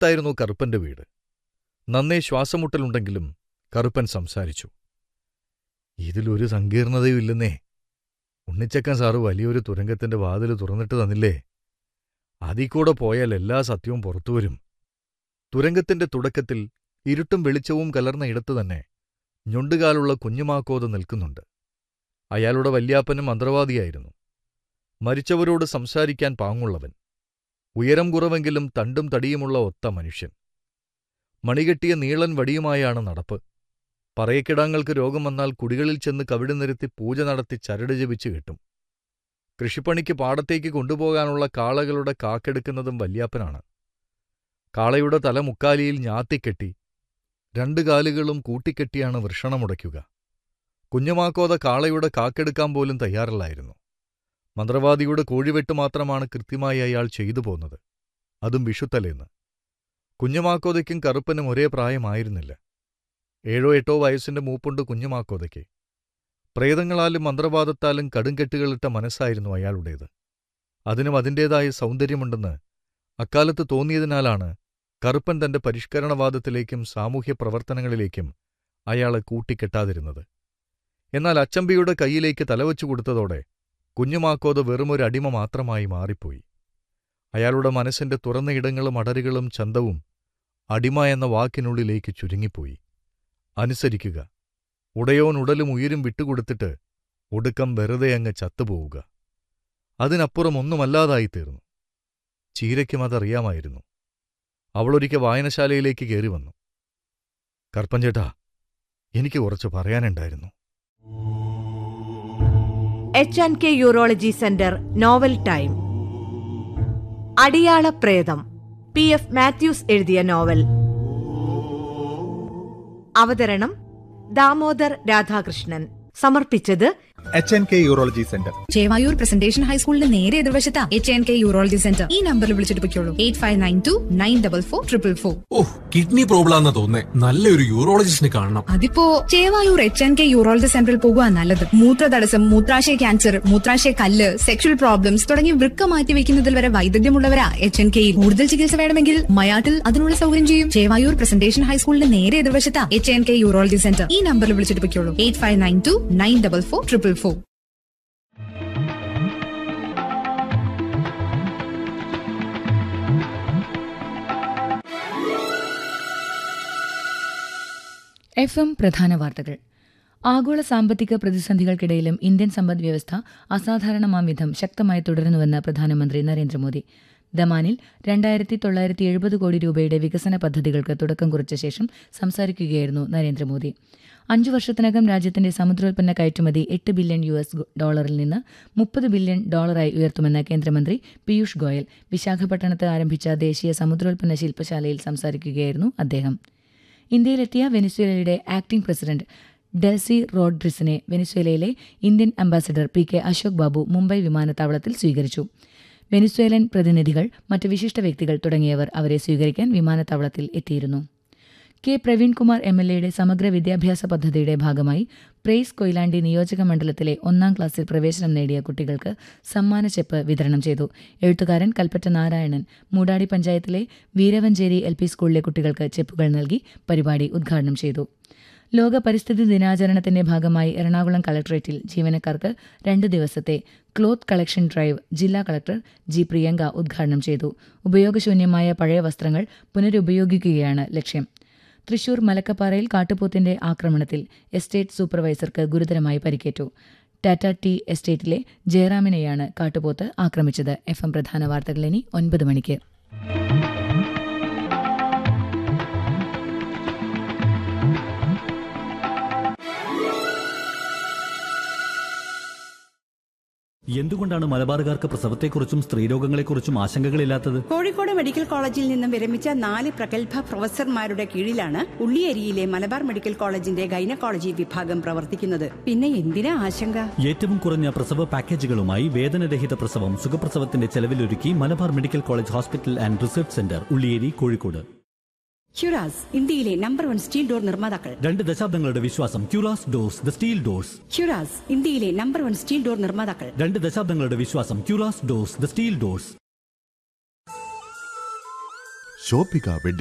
അടുത്തായിരുന്നു കറുപ്പന്റെ വീട് നന്നേ ശ്വാസമുട്ടലുണ്ടെങ്കിലും കറുപ്പൻ സംസാരിച്ചു ഇതിലൊരു സങ്കീർണതയുമില്ലെന്നേ ഉണ്ണിച്ചക്കൻ സാറ് വലിയൊരു തുരങ്കത്തിന്റെ വാതിൽ തുറന്നിട്ട് തന്നില്ലേ അതിൽ കൂടെ പോയാൽ എല്ലാ സത്യവും പുറത്തുവരും തുരങ്കത്തിന്റെ തുടക്കത്തിൽ ഇരുട്ടും വെളിച്ചവും കലർന്ന ഇടത്ത് തന്നെ ഞൊണ്ടുകാലുള്ള കുഞ്ഞുമാക്കോത് നിൽക്കുന്നുണ്ട് അയാളുടെ വല്യാപ്പനും മന്ത്രവാദിയായിരുന്നു മരിച്ചവരോട് സംസാരിക്കാൻ പാങ്ങുള്ളവൻ ഉയരം കുറവെങ്കിലും തണ്ടും തടിയുമുള്ള ഒത്ത മനുഷ്യൻ മണികെട്ടിയ നീളൻ വടിയുമായാണ് നടപ്പ് പറയക്കിടാങ്ങൾക്ക് രോഗം വന്നാൽ കുടികളിൽ ചെന്ന് കവിട് നിരത്തി പൂജ നടത്തി ചരട് ജപിച്ച് കെട്ടും കൃഷിപ്പണിക്ക് പാടത്തേക്ക് കൊണ്ടുപോകാനുള്ള കാളകളുടെ കാക്കെടുക്കുന്നതും വല്യാപ്പനാണ് കാളയുടെ തല മുക്കാലിയിൽ ഞാത്തിക്കെട്ടി രണ്ടു കാലുകളും കൂട്ടിക്കെട്ടിയാണ് വൃഷണമുടയ്ക്കുക കുഞ്ഞുമാക്കോത കാളയുടെ കാക്കെടുക്കാൻ പോലും തയ്യാറല്ലായിരുന്നു മന്ത്രവാദിയുടെ കോഴിവെട്ട് മാത്രമാണ് കൃത്യമായി അയാൾ ചെയ്തു പോന്നത് അതും വിഷുത്തലേന്ന് കുഞ്ഞുമാക്കോതയ്ക്കും കറുപ്പനും ഒരേ പ്രായമായിരുന്നില്ല ഏഴോ എട്ടോ വയസ്സിന്റെ മൂപ്പുണ്ട് കുഞ്ഞുമാക്കോതയ്ക്ക് പ്രേതങ്ങളാലും മന്ത്രവാദത്താലും കടുംകെട്ടുകളിട്ട മനസ്സായിരുന്നു അയാളുടേത് അതിനും അതിൻ്റേതായ സൗന്ദര്യമുണ്ടെന്ന് അക്കാലത്ത് തോന്നിയതിനാലാണ് കറുപ്പൻ തന്റെ പരിഷ്കരണവാദത്തിലേക്കും സാമൂഹ്യ പ്രവർത്തനങ്ങളിലേക്കും അയാളെ കൂട്ടിക്കെട്ടാതിരുന്നത് എന്നാൽ അച്ചമ്പിയുടെ കൈയിലേക്ക് തലവച്ചു കൊടുത്തതോടെ കുഞ്ഞുമാക്കോത് വെറുമൊരു അടിമ മാത്രമായി മാറിപ്പോയി അയാളുടെ മനസ്സിന്റെ തുറന്ന ഇടങ്ങളും അടരുകളും ചന്തവും അടിമ എന്ന വാക്കിനുള്ളിലേക്ക് ചുരുങ്ങിപ്പോയി അനുസരിക്കുക ഉടയോൻ ഉടലും ഉയരും വിട്ടുകൊടുത്തിട്ട് ഒടുക്കം വെറുതെ അങ്ങ് ചത്തുപോവുക അതിനപ്പുറം ഒന്നുമല്ലാതായിത്തീർന്നു ചീരയ്ക്കും അതറിയാമായിരുന്നു അവളൊരിക്കൽ വായനശാലയിലേക്ക് കയറി വന്നു കർപ്പഞ്ചേട്ടാ എനിക്ക് കുറച്ച് പറയാനുണ്ടായിരുന്നു H and K urology centre novel time അടിയാള പ്രേതം പി എഫ് മാത്യൂസ് എഴുതിയ നോവൽ അവതരണം ദാമോദർ രാധാകൃഷ്ണൻ സമർപ്പിച്ചത് H N K urology centre Chevayur presentation ഹൈസ്കൂളിന്റെ നേരെ എതിർവശത്താ H N K urology centre ഈ നമ്പറിൽ വിളിച്ചിട്ട് പൊയ്ക്കോളൂ eight five nine two nine double four triple four oh kidney problem ആണെന്ന് തോന്നേ നല്ലൊരു യൂറോളജിസ്റ്റിനെ കാണണം അതിപ്പോ Chevayur H N K urology സെന്ററിൽ പോകുക നല്ലത് മൂത്രതടസ്സം മൂത്രാശയ ക്യാൻസർ മൂത്രാശയ കല്ല് സെക്ഷൽ പ്രോബ്ലംസ് തുടങ്ങി വൃക്ക മാറ്റി വെക്കുന്നതിൽ വരെ വൈദഗ്ധ്യമുള്ളവരാ എച്ച് എൻ കെയിൽ കൂടുതൽ ചികിത്സ വേണമെങ്കിൽ മയാട്ടിൽ അതിനുള്ള സൗകര്യം ചെയ്യും ചേവായൂർ പ്രസന്റേഷൻ ഹൈസ്കൂളിന്റെ നേരെ എതിർവശത്താ H N K urology centre ഈ നമ്പറിൽ വിളിച്ചിട്ട് പൊയ്ക്കോളൂ eight five nine two nine double four triple four F M പ്രധാന വാർത്തകൾ ആഗോള സാമ്പത്തിക പ്രതിസന്ധികൾക്കിടയിലും ഇന്ത്യൻ സമ്പദ് വ്യവസ്ഥ അസാധാരണമാം വിധം ശക്തമായി തുടരുന്നുവെന്ന് പ്രധാനമന്ത്രി നരേന്ദ്രമോദി ദമാനിൽ രണ്ടായിരത്തി തൊള്ളായിരത്തി എഴുപത് കോടി രൂപയുടെ വികസന പദ്ധതികൾക്ക് തുടക്കം കുറിച്ച ശേഷം സംസാരിക്കുകയായിരുന്നു നരേന്ദ്രമോദി അഞ്ചു വർഷത്തിനകം രാജ്യത്തിന്റെ സമുദ്രോൽപ്പന്ന കയറ്റുമതി എട്ട് ബില്യൺ യു എസ് ഡോളറിൽ നിന്ന് മുപ്പത് ബില്യൺ ഡോളറായി ഉയർത്തുമെന്ന് കേന്ദ്രമന്ത്രി പീയൂഷ് ഗോയൽ വിശാഖപട്ടണത്ത് ആരംഭിച്ച ദേശീയ സമുദ്രോൽപ്പന്ന ശില്പശാലയിൽ സംസാരിക്കുകയായിരുന്നു അദ്ദേഹം ഇന്ത്യയിലെത്തിയ വെനിസ്വേലയുടെ ആക്ടിംഗ് പ്രസിഡന്റ് ഡെൽസി റോഡ്രിസിനെ വെനിസ്വേലയിലെ Indian ambassador P K Ashok Babu Mumbai വിമാനത്താവളത്തിൽ സ്വീകരിച്ചു വെനിസ്വേലൻ പ്രതിനിധികൾ മറ്റ് വിശിഷ്ട വ്യക്തികൾ തുടങ്ങിയവർ അവരെ സ്വീകരിക്കാൻ വിമാനത്താവളത്തിൽ എത്തിയിരുന്നു കെ പ്രവീൺകുമാർ എം എൽ എയുടെ സമഗ്ര വിദ്യാഭ്യാസ പദ്ധതിയുടെ ഭാഗമായി പ്രേസ് കൊയിലാണ്ടി നിയോജക മണ്ഡലത്തിലെ ഒന്നാം ക്ലാസ്സിൽ പ്രവേശനം നേടിയ കുട്ടികൾക്ക് സമ്മാന ചെപ്പ് വിതരണം ചെയ്തു എഴുത്തുകാരൻ കൽപ്പറ്റ നാരായണൻ മൂടാടി പഞ്ചായത്തിലെ വീരവഞ്ചേരി എൽ പി സ്കൂളിലെ കുട്ടികൾക്ക് ചെപ്പുകൾ നൽകി പരിപാടി ഉദ്ഘാടനം ചെയ്തു ലോക പരിസ്ഥിതി ദിനാചരണത്തിന്റെ ഭാഗമായി എറണാകുളം കളക്ടറേറ്റിൽ ജീവനക്കാർക്ക് രണ്ട് ദിവസത്തെ ക്ലോത്ത് കളക്ഷൻ ഡ്രൈവ് ജില്ലാ കളക്ടർ ജി പ്രിയങ്ക ഉദ്ഘാടനം ചെയ്തു ഉപയോഗശൂന്യമായ പഴയ വസ്ത്രങ്ങൾ പുനരുപയോഗിക്കുകയാണ് ലക്ഷ്യം തൃശൂർ മലക്കപ്പാറയിൽ കാട്ടുപോത്തിന്റെ ആക്രമണത്തിൽ എസ്റ്റേറ്റ് സൂപ്പർവൈസർക്ക് ഗുരുതരമായി പരിക്കേറ്റു ടാറ്റ ടി എസ്റ്റേറ്റിലെ ജയറാമിനെയാണ് കാട്ടുപോത്ത് ആക്രമിച്ചത് എഫ് എം പ്രധാന വാർത്തകൾ ഇനി ഒൻപത് മണിക്ക് എന്തുകൊണ്ടാണ് മലബാറുകാർക്ക് പ്രസവത്തെക്കുറിച്ചും സ്ത്രീരോഗങ്ങളെക്കുറിച്ചും ആശങ്കകളില്ലാത്തത് കോഴിക്കോട് മെഡിക്കൽ കോളേജിൽ നിന്നും വിരമിച്ച നാല് പ്രഗത്ഭ പ്രൊഫസർമാരുടെ കീഴിലാണ് ഉള്ളിയേരിയിലെ മലബാർ മെഡിക്കൽ കോളേജിന്റെ ഗൈനക്കോളജി വിഭാഗം പ്രവർത്തിക്കുന്നത് പിന്നെ എന്തിനാ ആശങ്ക ഏറ്റവും കുറഞ്ഞ പ്രസവ പാക്കേജുകളുമായി വേദനരഹിത പ്രസവം സുഖപ്രസവത്തിന്റെ ചെലവിലൊരുക്കി Malabar medical college hospital and research centre Ulliyeri Kozhikode ഹ്യുറാസ് ഇന്ത്യയിലെ നമ്പർ വൺ സ്റ്റീൽ ഡോർ നിർമ്മാതാക്കൾ രണ്ട് ദശാബ്ദങ്ങളുടെ വിശ്വാസം ക്യൂറാസ് ഡോസ് ദ സ്റ്റീൽ ഡോസ് ഹ്യുറാസ് ഇന്ത്യയിലെ നമ്പർ വൺ സ്റ്റീൽ ഡോർ നിർമ്മാതാക്കൾ രണ്ട് ദശാബ്ദങ്ങളുടെ വിശ്വാസം ക്യൂറാസ് doors the steel doors Shobhika wedding